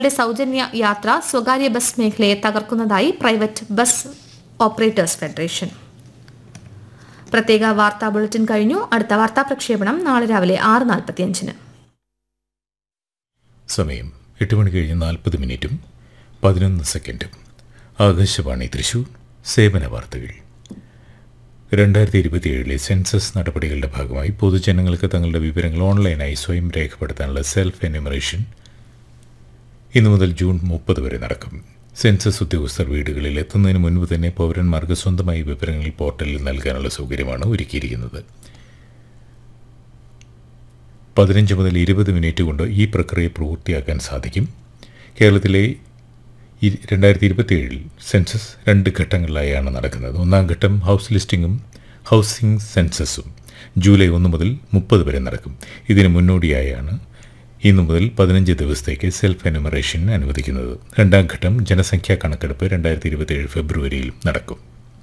യുടെ സൗജന്യ യാത്ര സ്വകാര്യ ബസ് മേഖലയെ തകർക്കുന്നതായി പ്രൈവറ്റ് ബസ് ഓപ്പറേറ്റേഴ്സ് ഫെഡറേഷൻ പ്രത്യേക വാർത്താ ബുള്ളറ്റിൻ കഴിഞ്ഞു അടുത്ത വാർത്താ പ്രക്ഷേപണം നാളെ രാവിലെ ആറ് നാൽപ്പത്തിയഞ്ചിന് സമയം എട്ട് മണി കഴിഞ്ഞ് നാൽപ്പത് മിനിറ്റും പതിനൊന്ന് സെക്കൻഡും ആകാശവാണി തൃശൂർ സേവന വാർത്തകൾ രണ്ടായിരത്തി ഇരുപത്തിയേഴിലെ സെൻസസ് നടപടികളുടെ ഭാഗമായി പൊതുജനങ്ങൾക്ക് തങ്ങളുടെ വിവരങ്ങൾ ഓൺലൈനായി സ്വയം രേഖപ്പെടുത്താനുള്ള സെൽഫ് എന്യൂമറേഷൻ ഇന്നു മുതൽ ജൂൺ മുപ്പത് വരെ നടക്കും സെൻസസ് ഉദ്യോഗസ്ഥർ വീടുകളിൽ എത്തുന്നതിന് മുൻപ് തന്നെ പൗരന്മാർക്ക് സ്വന്തമായി വിവരങ്ങൾ പോർട്ടലിൽ നൽകാനുള്ള സൗകര്യമാണ് ഒരുക്കിയിരിക്കുന്നത് പതിനഞ്ച് മുതൽ ഇരുപത് മിനിറ്റ് കൊണ്ട് ഈ പ്രക്രിയ പൂർത്തിയാക്കാൻ സാധിക്കും കേരളത്തിലെ ഇ- രണ്ടായിരത്തി ഇരുപത്തിയേഴിൽ സെൻസസ് രണ്ട് ഘട്ടങ്ങളിലായാണ് നടക്കുന്നത് ഒന്നാം ഘട്ടം ഹൗസ് ലിസ്റ്റിംഗും ഹൗസിംഗ് സെൻസസും ജൂലൈ ഒന്ന് മുതൽ മുപ്പത് വരെ നടക്കും ഇതിന് മുന്നോടിയായാണ് ഇന്നു മുതൽ പതിനഞ്ച് ദിവസത്തേക്ക് സെൽഫ് എനുമറേഷൻ അനുവദിക്കുന്നത് രണ്ടാം ഘട്ടം ജനസംഖ്യാ കണക്കെടുപ്പ് രണ്ടായിരത്തി ഇരുപത്തിയേഴ് ഫെബ്രുവരിയിൽ നടക്കും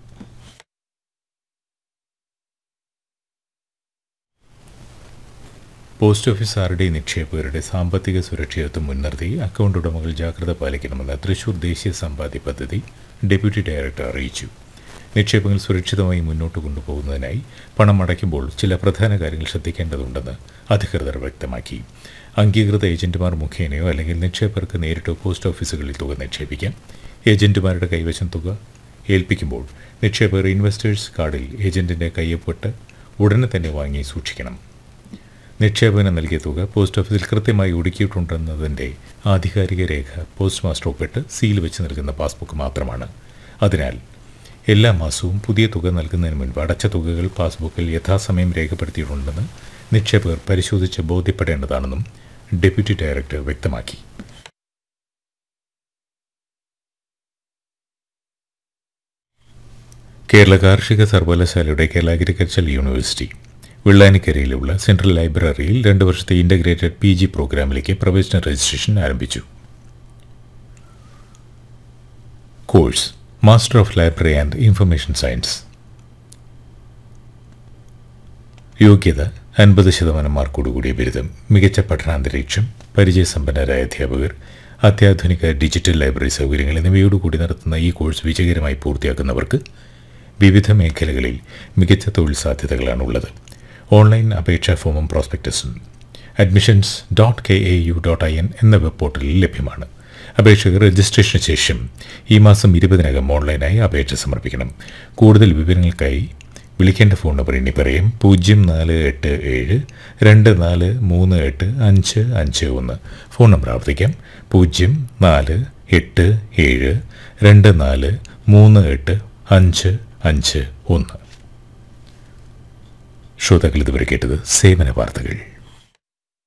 പോസ്റ്റ് ഓഫീസ് ആർ ഡി നിക്ഷേപകരുടെ സാമ്പത്തിക സുരക്ഷിതത്വം മുൻനിർത്തി അക്കൗണ്ട് ഉടമകൾ ജാഗ്രത പാലിക്കണമെന്ന് തൃശൂർ ദേശീയ സമ്പാദ്യ പദ്ധതി ഡെപ്യൂട്ടി ഡയറക്ടർ അറിയിച്ചു നിക്ഷേപങ്ങൾ സുരക്ഷിതമായി മുന്നോട്ട് കൊണ്ടുപോകുന്നതിനായി പണം അടയ്ക്കുമ്പോൾ ചില പ്രധാന കാര്യങ്ങൾ ശ്രദ്ധിക്കേണ്ടതുണ്ടെന്ന് അധികൃതർ വ്യക്തമാക്കി അംഗീകൃത ഏജന്റുമാർ മുഖേനയോ അല്ലെങ്കിൽ നിക്ഷേപകർക്ക് നേരിട്ടോ പോസ്റ്റ് ഓഫീസുകളിൽ തുക നിക്ഷേപിക്കാം ഏജന്റുമാരുടെ കൈവശം തുക ഏൽപ്പിക്കുമ്പോൾ നിക്ഷേപകർ ഇൻവെസ്റ്റേഴ്സ് കാർഡിൽ ഏജന്റിന്റെ കയ്യൊപ്പിട്ട് ഉടനെ തന്നെ വാങ്ങി സൂക്ഷിക്കണം നിക്ഷേപനം നൽകിയ തുക പോസ്റ്റ് ഓഫീസിൽ കൃത്യമായി ഒടുക്കിയിട്ടുണ്ടെന്നതിൻ്റെ ആധികാരിക രേഖ പോസ്റ്റ് മാസ്റ്റർ ഒപ്പിട്ട് സീൽ വെച്ച് നൽകുന്ന പാസ്ബുക്ക് മാത്രമാണ് അതിനാൽ എല്ലാ മാസവും പുതിയ തുക നൽകുന്നതിന് മുൻപ് അടച്ച തുകകൾ പാസ്ബുക്കിൽ യഥാസമയം രേഖപ്പെടുത്തിയിട്ടുണ്ടെന്ന് നിക്ഷേപകർ പരിശോധിച്ച് ബോധ്യപ്പെടേണ്ടതാണെന്നും ഡെപ്യൂട്ടി ഡയറക്ടർ വ്യക്തമാക്കി കേരള കാർഷിക സർവകലാശാലയുടെ കേരള അഗ്രികൾച്ചർ യൂണിവേഴ്സിറ്റി വെള്ളാനിക്കരയിലുള്ള സെൻട്രൽ ലൈബ്രറിയിൽ രണ്ട് വർഷത്തെ ഇൻ്റഗ്രേറ്റഡ് പി ജി പ്രോഗ്രാമിലേക്ക് പ്രവേശന രജിസ്ട്രേഷൻ ആരംഭിച്ചു course master of library and information science യോഗ്യത അൻപത് ശതമാനം മാർക്കോടുകൂടിയ ബിരുദം മികച്ച പഠനാന്തരീക്ഷം പരിചയസമ്പന്നരായ അധ്യാപകർ അത്യാധുനിക ഡിജിറ്റൽ ലൈബ്രറി സൗകര്യങ്ങൾ എന്നിവയോടുകൂടി നടത്തുന്ന ഈ കോഴ്സ് വിജയകരമായി പൂർത്തിയാക്കുന്നവർക്ക് വിവിധ മേഖലകളിൽ മികച്ച തൊഴിൽ സാധ്യതകളാണ് ഉള്ളത് ഓൺലൈൻ അപേക്ഷാ ഫോമും പ്രോസ്പെക്ടസും admissions dot K A U dot I N എന്ന വെബ് പോർട്ടലിൽ ലഭ്യമാണ് അപേക്ഷകർ രജിസ്ട്രേഷന് ശേഷം ഈ മാസം ഇരുപതിനകം ഓൺലൈനായി അപേക്ഷ സമർപ്പിക്കണം കൂടുതൽ വിവരങ്ങൾക്കായി വിളിക്കേണ്ട ഫോൺ നമ്പർ ഇനി പറയും പൂജ്യം നാല് എട്ട് ഏഴ് രണ്ട് നാല് മൂന്ന് എട്ട് അഞ്ച് അഞ്ച് ഒന്ന് ഫോൺ നമ്പർ ആവർത്തിക്കാം പൂജ്യം നാല് എട്ട് ഏഴ് രണ്ട് നാല് മൂന്ന് എട്ട് അഞ്ച് അഞ്ച് ഒന്ന് ശ്രോതാക്കൾ ഇതുവരെ കേട്ടത് സേവന വാർത്തകൾ